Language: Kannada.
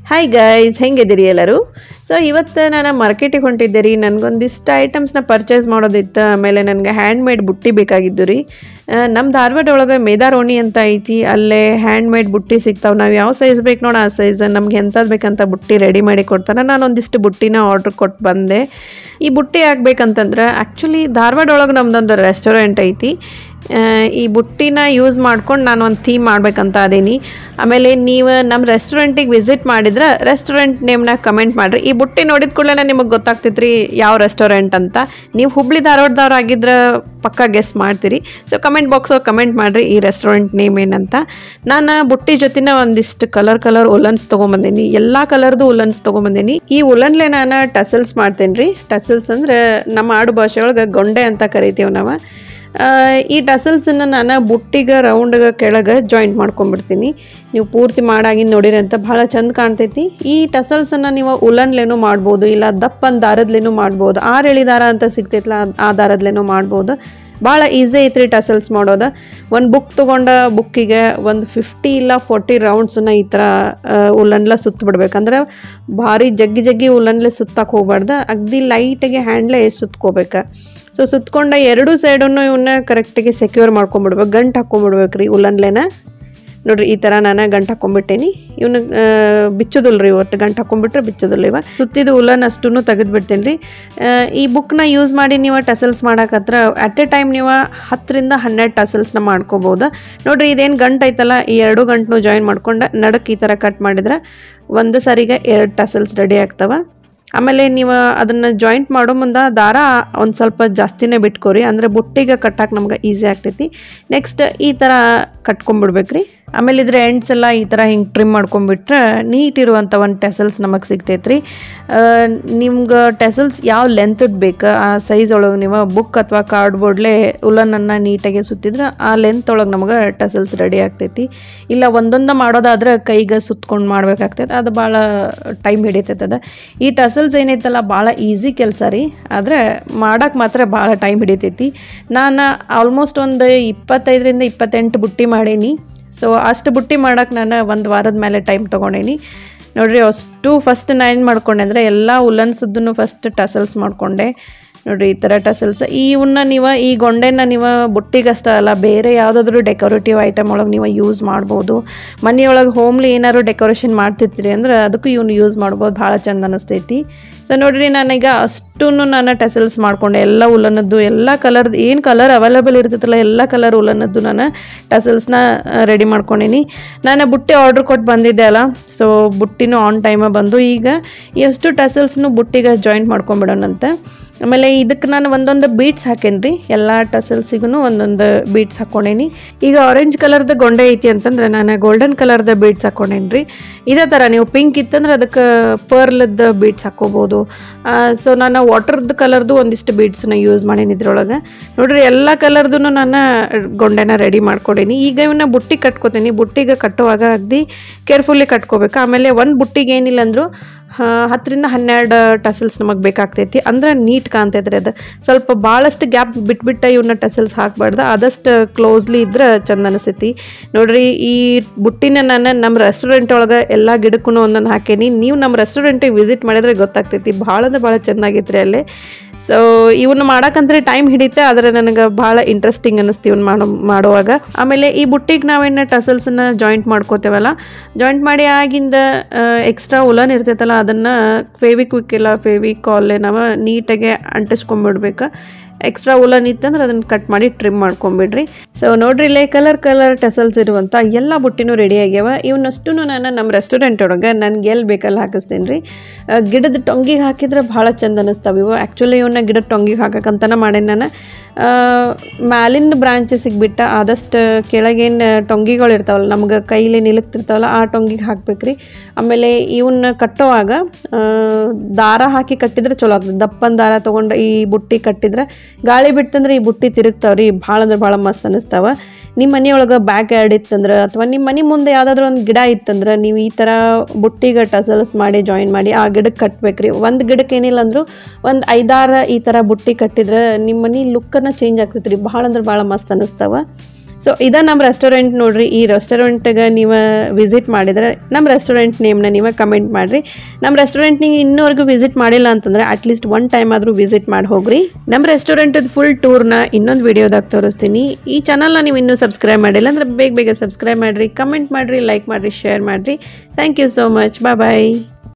ಹಾಯ್ ಗೈಸ್ ಹೆಂಗಿದ್ದೀರಿ ಎಲ್ಲರೂ ಸೊ ಇವತ್ತು ನಾನು ಮಾರ್ಕೆಟಿಗೆ ಹೊಂಟಿದ್ದೆ ರೀ ನನಗೊಂದಿಷ್ಟು ಐಟಮ್ಸ್ನ ಪರ್ಚೇಸ್ ಮಾಡೋದಿತ್ತು ಆಮೇಲೆ ನನಗೆ ಹ್ಯಾಂಡ್ ಮೇಡ್ ಬುಟ್ಟಿ ಬೇಕಾಗಿದ್ದು ರೀ ನಮ್ಮ ಧಾರವಾಡ ಒಳಗೆ ಮೇದಾರೋಣಿ ಅಂತ ಐತಿ ಅಲ್ಲೇ ಹ್ಯಾಂಡ್ ಮೇಡ್ ಬುಟ್ಟಿ ಸಿಗ್ತಾವೆ ನಾವು ಯಾವ ಸೈಜ್ ಬೇಕು ನೋಡ ಆ ಸೈಜ್ ನಮ್ಗೆ ಎಂಥದ್ದು ಬೇಕಂತ ಬುಟ್ಟಿ ರೆಡಿ ಮಾಡಿ ಕೊಡ್ತಾರೆ ನಾನು ಒಂದಿಷ್ಟು ಬುಟ್ಟಿನ ಆರ್ಡ್ರ್ ಕೊಟ್ಟು ಬಂದೆ ಈ ಬುಟ್ಟಿ ಆಗ್ಬೇಕಂತಂದ್ರೆ ಆ್ಯಕ್ಚುಲಿ ಧಾರವಾಡ ಒಳಗೆ ನಮ್ದೊಂದು ರೆಸ್ಟೋರೆಂಟ್ ಐತಿ ಆ, ಈ ಬುಟ್ಟಿನ ಯೂಸ್ ಮಾಡ್ಕೊಂಡು ನಾನು ಒಂದು ಥೀಮ್ ಮಾಡ್ಬೇಕಂತ ಅದೀನಿ ಆಮೇಲೆ ನೀವು ನಮ್ಮ ರೆಸ್ಟೋರೆಂಟಿಗೆ ವಿಸಿಟ್ ಮಾಡಿದ್ರೆ ರೆಸ್ಟೋರೆಂಟ್ ನೇಮ್ನ ಕಮೆಂಟ್ ಮಾಡಿರಿ ಈ ಬುಟ್ಟಿ ನೋಡಿದ ಕೂಡಲೇ ನಿಮಗೆ ಗೊತ್ತಾಗ್ತೈತೆ ರೀ ಯಾವ ರೆಸ್ಟೋರೆಂಟ್ ಅಂತ ನೀವು ಹುಬ್ಳಿ ಧಾರವಾಡದವ್ರು ಆಗಿದ್ರೆ ಪಕ್ಕ ಗೆಸ್ ಮಾಡ್ತೀರಿ ಸೊ ಕಮೆಂಟ್ ಬಾಕ್ಸಲ್ಲಿ ಕಮೆಂಟ್ ಮಾಡಿರಿ ಈ ರೆಸ್ಟೋರೆಂಟ್ ನೇಮ್ ಏನಂತ ನಾನು ಬುಟ್ಟಿ ಜೊತೆನ ಒಂದಿಷ್ಟು ಕಲರ್ ಕಲರ್ ಉಲನ್ಸ್ ತೊಗೊಂಬಂದೀನಿ ಎಲ್ಲ ಕಲರ್ದು ಉಲನ್ಸ್ ತೊಗೊಂಬಂದೀನಿ ಈ ಉಲನ್ಲೆ ನಾನು ಟಸಲ್ಸ್ ಮಾಡ್ತೇನೆ ರೀ ಟಸಲ್ಸ್ ಅಂದ್ರೆ ನಮ್ಮ ಆಡು ಭಾಷೆ ಒಳಗೆ ಗೊಂಡೆ ಅಂತ ಕರಿತೀವಿ ನಾವು ಆ, ಈ ಟಸಲ್ಸನ್ನು ನಾನು ಬುಟ್ಟಿಗೆ ರೌಂಡ್ಗೆ ಕೆಳಗೆ ಜಾಯಿಂಟ್ ಮಾಡ್ಕೊಂಡ್ಬಿಡ್ತೀನಿ ನೀವು ಪೂರ್ತಿ ಮಾಡಾಗಿ ನೋಡಿರಿ ಅಂತ ಭಾಳ ಚಂದ ಕಾಣ್ತೈತಿ ಈ ಟಸಲ್ಸನ್ನು ನೀವು ಉಲನ್ಲೇನೂ ಮಾಡ್ಬೋದು ಇಲ್ಲ ದಪ್ಪನ ದಾರದ್ಲೇನೂ ಮಾಡ್ಬೋದು ಆರು ಎಳಿ ದಾರ ಅಂತ ಸಿಗ್ತೈತಲ್ಲ ಆ- ಆ ದಾರದ್ಲೇನೂ ಮಾಡ್ಬೋದು ಭಾಳ ಈಸಿ ಐತ್ರಿ ಟಸಲ್ಸ್ ಮಾಡೋದು ಒಂದು ಬುಕ್ ತೊಗೊಂಡ ಬುಕ್ಕಿಗೆ ಒಂದು ಫಿಫ್ಟಿ ಇಲ್ಲ ಫೋರ್ಟಿ ರೌಂಡ್ಸನ್ನ ಈ ಥರ ಉಲ್ಲನ್ಲ ಸುತ್ತಬಿಡ್ಬೇಕಂದ್ರೆ ಭಾರಿ ಜಗ್ಗಿ ಜಗ್ಗಿ ಉಲ್ಲನ್ಲೆ ಸುತ್ತಕ್ಕೆ ಹೋಗ್ಬಾರ್ದು ಅಗ್ದಿ ಲೈಟಾಗಿ ಹ್ಯಾಂಡ್ಲೇ ಸುತ್ಕೋಬೇಕು ಸೊ ಸುತ್ಕೊಂಡ ಎರಡು ಸೈಡನ್ನು ಇವನ್ನ ಕರೆಕ್ಟಾಗಿ ಸೆಕ್ಯೂರ್ ಮಾಡ್ಕೊಂಬಿಡ್ಬೇಕು ಗಂಟು ಹಾಕ್ಕೊಂಬಿಡ್ಬೇಕು ರೀ ಉಲ್ಲನ್ಲೇನ ನೋಡ್ರಿ ಈ ಥರ ನಾನು ಗಂಟು ಹಾಕ್ಕೊಂಬಿಟ್ಟೇನಿ ಇವನು ಬಿಚ್ಚೋದಿಲ್ಲ ರೀ ಒಟ್ಟು ಗಂಟು ಹಾಕ್ಕೊಂಬಿಟ್ರೆ ಬಿಚ್ಚೋದಿಲ್ಲ ಇವ ಸುತ್ತಿದ ಉಲ್ಲನ್ ಅಷ್ಟೂ ತೆಗೆದು ರೀ ಆ, ಈ ಬುಕ್ನ ಯೂಸ್ ಮಾಡಿ ನೀವು ಟಸಲ್ಸ್ ಮಾಡಕತ್ರ ಅಟ್ ಎ ಟೈಮ್ ನೀವು ಹತ್ತರಿಂದ ಹನ್ನೆರಡು ಟಸಲ್ಸ್ನ ಮಾಡ್ಕೋಬೋದು ನೋಡ್ರಿ ಇದೇನು ಗಂಟು ಐತಲ್ಲ ಈ ಎರಡು ಗಂಟನ್ನು ಜಾಯಿನ್ ಮಾಡ್ಕೊಂಡು ನಡಕ್ಕೆ ಈ ಥರ ಕಟ್ ಮಾಡಿದ್ರೆ ಒಂದು ಸಾರಿಗೆ ಎರಡು ಟಸಲ್ಸ್ ರೆಡಿ ಆಗ್ತವೆ ಆಮೇಲೆ ನೀವು ಅದನ್ನು ಜಾಯಿಂಟ್ ಮಾಡೋ ಮುಂದೆ ದಾರ ಒಂದು ಸ್ವಲ್ಪ ಜಾಸ್ತಿನೇ ಬಿಟ್ಕೋರಿ ಅಂದರೆ ಬುಟ್ಟಿಗೆ ಕಟ್ಟಕ್ಕೆ ನಮ್ಗೆ ಈಸಿ ಆಗ್ತೈತಿ ನೆಕ್ಸ್ಟ್ ಈ ಥರ ಕಟ್ಕೊಂಡ್ಬಿಡ್ಬೇಕ್ರಿ ಆಮೇಲೆ ಇದ್ರ ಎಂಡ್ಸ್ ಎಲ್ಲ ಈ ಥರ ಹಿಂಗೆ ಟ್ರಿಮ್ ಮಾಡ್ಕೊಂಡ್ಬಿಟ್ರೆ ನೀಟ್ ಇರುವಂಥ ಒಂದು ಟೆಸಲ್ಸ್ ನಮಗೆ ಸಿಗ್ತೈತ್ರಿ ನಿಮ್ಗೆ ಟೆಸಲ್ಸ್ ಯಾವ ಲೆಂತದ್ದು ಬೇಕು ಆ ಸೈಜ್ ಒಳಗೆ ನೀವು ಬುಕ್ ಅಥವಾ ಕಾರ್ಡ್ಬೋರ್ಡ್ಲೆ ಉಲನನ್ನು ನೀಟಾಗಿ ಸುತ್ತಿದ್ರೆ ಆ ಲೆಂತ್ ಒಳಗೆ ನಮಗೆ ಟಸಲ್ಸ್ ರೆಡಿ ಆಗ್ತೈತಿ ಇಲ್ಲ ಒಂದೊಂದು ಮಾಡೋದಾದ್ರೆ ಕೈಗೆ ಸುತ್ಕೊಂಡು ಮಾಡ್ಬೇಕಾಗ್ತೈತೆ ಅದು ಭಾಳ ಟೈಮ್ ಹಿಡಿತೈತದ ಈ ಟಸಲ್ಸ್ ಏನೈತಲ್ಲ ಭಾಳ ಈಸಿ ಕೆಲಸ ರೀ ಆದರೆ ಮಾಡಕ್ಕೆ ಮಾತ್ರ ಭಾಳ ಟೈಮ್ ಹಿಡಿತೈತಿ ನಾನು ಆಲ್ಮೋಸ್ಟ್ ಒಂದು ಇಪ್ಪತ್ತೈದರಿಂದ ಇಪ್ಪತ್ತೆಂಟು ಬುಟ್ಟಿ ಮಾಡೀನಿ ಸೊ ಅಷ್ಟು ಬುಟ್ಟಿ ಮಾಡಕ್ಕೆ ನಾನು ಒಂದು ವಾರದ ಮೇಲೆ ಟೈಮ್ ತೊಗೊಂಡೇನಿ ನೋಡ್ರಿ ಅಷ್ಟು ಫಸ್ಟ್ ನಾನು ಏನು ಮಾಡ್ಕೊಂಡೆ ಅಂದರೆ ಎಲ್ಲ ಉಲ್ಲನ್ಸದ್ದನ್ನು ಫಸ್ಟ್ ಟಸಲ್ಸ್ ಮಾಡಿಕೊಂಡೆ ನೋಡ್ರಿ ಈ ಥರ ಟಸಲ್ಸ್ ಇವನ್ನ ನೀವು ಈ ಗೊಂಡೆನ ನೀವು ಬುಟ್ಟಿಗಷ್ಟೇ ಅಲ್ಲ ಬೇರೆ ಯಾವುದಾದ್ರೂ ಡೆಕೋರೇಟಿವ್ ಐಟಮ್ ಒಳಗೆ ನೀವು ಯೂಸ್ ಮಾಡ್ಬೋದು ಮನೆಯೊಳಗೆ ಹೋಮ್ಲಿ ಏನಾದ್ರು ಡೆಕೋರೇಷನ್ ಮಾಡ್ತಿರ್ತೀರಿ ಅಂದ್ರೆ ಅದಕ್ಕೂ ಇವ್ನು ಯೂಸ್ ಮಾಡ್ಬೋದು ಭಾಳ ಚಂದ ಅನಿಸ್ತೈತಿ ಸೊ ನೋಡ್ರಿ ನಾನೀಗ ಅಷ್ಟೂ ನಾನು ಟೆಸಲ್ಸ್ ಮಾಡ್ಕೊಂಡೆ ಎಲ್ಲ ಉಲ್ಲನದ್ದು ಎಲ್ಲ ಕಲರ್ದು ಏನು ಕಲರ್ ಅವೈಲೇಬಲ್ ಇರ್ತೈತಲ್ಲ ಎಲ್ಲ ಕಲರ್ ಉಲ್ಲನದ್ದು ನಾನು ಟಸಲ್ಸ್ನ ರೆಡಿ ಮಾಡ್ಕೊಂಡೀನಿ ನಾನು ಬುಟ್ಟಿ ಆರ್ಡ್ರ್ ಕೊಟ್ಟು ಬಂದಿದ್ದೆ ಅಲ್ಲ ಸೊ ಬುಟ್ಟಿನೂ ಆನ್ ಟೈಮ ಬಂದು ಈಗ ಎಷ್ಟು ಟಸಲ್ಸ್ನು ಬುಟ್ಟಿಗೆ ಜಾಯಿಂಟ್ ಮಾಡ್ಕೊಂಬಿಡೋಣಂತೆ ಆಮೇಲೆ ಇದಕ್ಕೆ ನಾನು ಒಂದೊಂದು ಬೀಟ್ಸ್ ಹಾಕೇನಿ ರೀ ಎಲ್ಲ ಟಸಲ್ಸಿಗೂ ಒಂದೊಂದು ಬೀಟ್ಸ್ ಹಾಕ್ಕೊಂಡೇನಿ ಈಗ ಆರೆಂಜ್ ಕಲರ್ದು ಗೊಂಡೆ ಐತಿ ಅಂತಂದ್ರೆ ನಾನು ಗೋಲ್ಡನ್ ಕಲರ್ದ ಬೀಟ್ಸ್ ಹಾಕ್ಕೊಂಡೇನಿ ರೀ ಇದೇ ಥರ ನೀವು ಪಿಂಕ್ ಇತ್ತಂದ್ರೆ ಅದಕ್ಕೆ ಪರ್ಲದ ಬೀಟ್ಸ್ ಹಾಕ್ಕೋಬೋದು ಸೊ ನಾನು ವಾಟರ್ದು ಕಲರ್ದು ಒಂದಿಷ್ಟು ಬೀಟ್ಸ್ನ ಯೂಸ್ ಮಾಡೀನಿ ಇದ್ರೊಳಗೆ ನೋಡ್ರಿ ಎಲ್ಲ ಕಲರ್ದು ನಾನು ಗೊಂಡೆನ ರೆಡಿ ಮಾಡ್ಕೊಡೀನಿ ಈಗ ಇವನ್ನ ಬುಟ್ಟಿ ಕಟ್ಕೋತೀನಿ ಬುಟ್ಟಿಗೆ ಕಟ್ಟುವಾಗ ಅಗ್ದಿ ಕೇರ್ಫುಲ್ಲಿ ಕಟ್ಕೋಬೇಕು ಆಮೇಲೆ ಒಂದು ಬುಟ್ಟಿಗೆ ಏನಿಲ್ಲ ಅಂದರೂ ಹತ್ತರಿಂದ ಹನ್ನೆರಡು ಟಸಲ್ಸ್ ನಮಗೆ ಬೇಕಾಗ್ತೈತಿ ಅಂದ್ರೆ ನೀಟ್ ಕಾಣ್ತೈತ್ರಿ ಅದು ಸ್ವಲ್ಪ ಭಾಳಷ್ಟು ಗ್ಯಾಪ್ ಬಿಟ್ಬಿಟ್ಟು ಇವನ್ನ ಟಸಲ್ಸ್ ಹಾಕ್ಬಾರ್ದು ಆದಷ್ಟು ಕ್ಲೋಸ್ಲಿ ಇದ್ರೆ ಚಂದ ಅನಿಸ್ತೈತಿ ನೋಡ್ರಿ ಈ ಬುಟ್ಟಿನ ನಾನು ನಮ್ಮ ರೆಸ್ಟೋರೆಂಟ್ ಒಳಗೆ ಎಲ್ಲ ಗಿಡಕ್ಕೂ ಒಂದೊಂದು ಹಾಕೇನಿ ನೀವು ನಮ್ಮ ರೆಸ್ಟೋರೆಂಟಿಗೆ ವಿಸಿಟ್ ಮಾಡಿದ್ರೆ ಗೊತ್ತಾಗ್ತೈತಿ ಭಾಳ ಅಂದ್ರೆ ಭಾಳ ಚೆನ್ನಾಗೈತ್ರಿ ಅಲ್ಲಿ ಸೊ ಇವನ್ನ ಮಾಡಕ್ಕಂದ್ರೆ ಟೈಮ್ ಹಿಡಿತೆ ಆದರೆ ನನಗೆ ಭಾಳ ಇಂಟ್ರೆಸ್ಟಿಂಗ್ ಅನ್ನಿಸ್ತು ಇವನ್ನ ಮಾಡೋ ಮಾಡುವಾಗ ಆಮೇಲೆ ಈ ಬುಟ್ಟಿಗೆ ನಾವೇನು ಟಸಲ್ಸನ್ನ ಜಾಯಿಂಟ್ ಮಾಡ್ಕೋತೇವಲ್ಲ ಜಾಯಿಂಟ್ ಮಾಡಿ ಆಗಿಂದ ಎಕ್ಸ್ಟ್ರಾ ಉಲನ್ ಇರ್ತೈತಲ್ಲ ಅದನ್ನು ಫೇವಿಕ್ವಿಕ್ ಇಲ್ಲ ಫೇವಿಕಾಲೆ ನಾವು ನೀಟಾಗಿ ಅಂಟಿಸ್ಕೊಂಡ್ಬಿಡ್ಬೇಕು ಎಕ್ಸ್ಟ್ರಾ ಉಲನ್ ಇತ್ತಂದ್ರೆ ಅದನ್ನು ಕಟ್ ಮಾಡಿ ಟ್ರಿಮ್ ಮಾಡ್ಕೊಂಬಿಡ್ರಿ ಸೊ ನೋಡ್ರಿ ಇಲ್ಲೇ ಕಲರ್ ಕಲರ್ ಟಸಲ್ಸ್ ಇರುವಂಥ ಎಲ್ಲ ಬುಟ್ಟಿನೂ ರೆಡಿ ಆಗ್ಯಾವ ಇವನ್ನಷ್ಟು ನಾನು ನಮ್ಮ ರೆಸ್ಟೋರೆಂಟ್ ಒಳಗೆ ನನಗೆ ಎಲ್ಲಿ ಬೇಕಲ್ಲಿ ಹಾಕಿಸ್ತೀನಿ ರೀ ಗಿಡದ ಟೊಂಗಿಗೆ ಹಾಕಿದ್ರೆ ಭಾಳ ಚಂದ ಅನ್ನಿಸ್ತಾವೆ ಇವು ಆ್ಯಕ್ಚುಲಿ ಇವನ್ನ ಗಿಡದ ಟೊಂಗಿಗೆ ಹಾಕಕ್ಕಂತನ ಮಾಡೇನಿ ನಾನು ಆ, ಮ್ಯಾಲಿಂದ ಬ್ರಾಂಚಸ್ಸಿಗೆ ಬಿಟ್ಟ ಆದಷ್ಟು ಕೆಳಗೇನು ಟೊಂಗಿಗಳು ಇರ್ತಾವಲ್ಲ ನಮ್ಗೆ ಕೈಲಿ ನಿಲುಕ್ತಿರ್ತಾವಲ್ಲ ಆ ಟೊಂಗಿಗೆ ಹಾಕ್ಬೇಕ್ರಿ ಆಮೇಲೆ ಇವನ್ನ ಕಟ್ಟೋವಾಗ ಆ, ದಾರ ಹಾಕಿ ಕಟ್ಟಿದ್ರೆ ಚಲೋ ಆಗ್ತದೆ ದಪ್ಪನ ದಾರ ತೊಗೊಂಡು ಈ ಬುಟ್ಟಿ ಕಟ್ಟಿದ್ರೆ ಗಾಳಿ ಬಿಡ್ತಂದ್ರೆ ಈ ಬುಟ್ಟಿ ತಿರುಗ್ತಾವ್ರಿ ಭಾಳ ಅಂದ್ರೆ ಭಾಳ ಮಸ್ತ್ ಅನ್ನಿಸ್ತಾವ ನಿಮ್ಮ ಮನೆಯೊಳಗೆ ಬ್ಯಾಕ್ ಯಾರ್ಡ್ ಇತ್ತಂದ್ರೆ ಅಥವಾ ನಿಮ್ಮ ಮನೆ ಮುಂದೆ ಯಾವುದಾದ್ರೂ ಒಂದು ಗಿಡ ಇತ್ತಂದ್ರೆ ನೀವು ಈ ಥರ ಬುಟ್ಟಿಗೆ ಟಸಲ್ಸ್ ಮಾಡಿ ಜಾಯಿನ್ ಮಾಡಿ ಆ ಗಿಡಕ್ಕೆ ಕಟ್ಬೇಕ್ರಿ ಒಂದು ಗಿಡಕ್ಕೆ ಏನಿಲ್ಲ ಅಂದರೂ ಒಂದು ಐದಾರು ಈ ಥರ ಬುಟ್ಟಿ ಕಟ್ಟಿದ್ರೆ ನಿಮ್ಮ ಮನೆ ಲುಕ್ಕನ್ನು ಚೇಂಜ್ ಆಗ್ತೈತೆ ರೀ ಭಾಳ ಅಂದ್ರೆ ಭಾಳ ಮಸ್ತ್ ಅನ್ನಿಸ್ತಾವ ಸೊ ಇದ ನಮ್ಮ ರೆಸ್ಟೋರೆಂಟ್ ನೋಡ್ರಿ ಈ ರೆಸ್ಟೋರೆಂಟ್ಗೆ ನೀವು ವಿಸಿಟ್ ಮಾಡಿದ್ರೆ ನಮ್ಮ ರೆಸ್ಟೋರೆಂಟ್ ನೇಮ್ನ ನೀವು ಕಮೆಂಟ್ ಮಾಡಿರಿ ನಮ್ಮ ರೆಸ್ಟೋರೆಂಟ್ ನೀವು ಇನ್ನೂವರೆಗೂ ವಿಸಿಟ್ ಮಾಡಿಲ್ಲ ಅಂತಂದ್ರೆ ಅಟ್ಲೀಸ್ಟ್ ಒನ್ ಟೈಮ್ ಆದರೂ ವಿಸಿಟ್ ಮಾಡಿ ಹೋಗ್ರಿ ನಮ್ಮ ರೆಸ್ಟೋರೆಂಟದ ಫುಲ್ ಟೂರ್ನ ಇನ್ನೊಂದು ವಿಡಿಯೋದಾಗ ತೋರಿಸ್ತೀನಿ ಈ ಚಾನಲ್ನ ನೀವು ಇನ್ನೂ ಸಬ್ಸ್ಕ್ರೈಬ್ ಮಾಡಿಲ್ಲ ಅಂದ್ರೆ ಬೇಗ ಬೇಗ ಸಬ್ಸ್ಕ್ರೈಬ್ ಮಾಡಿರಿ ಕಮೆಂಟ್ ಮಾಡಿರಿ ಲೈಕ್ ಮಾಡಿರಿ ಶೇರ್ ಮಾಡಿರಿ thank you so much bye bye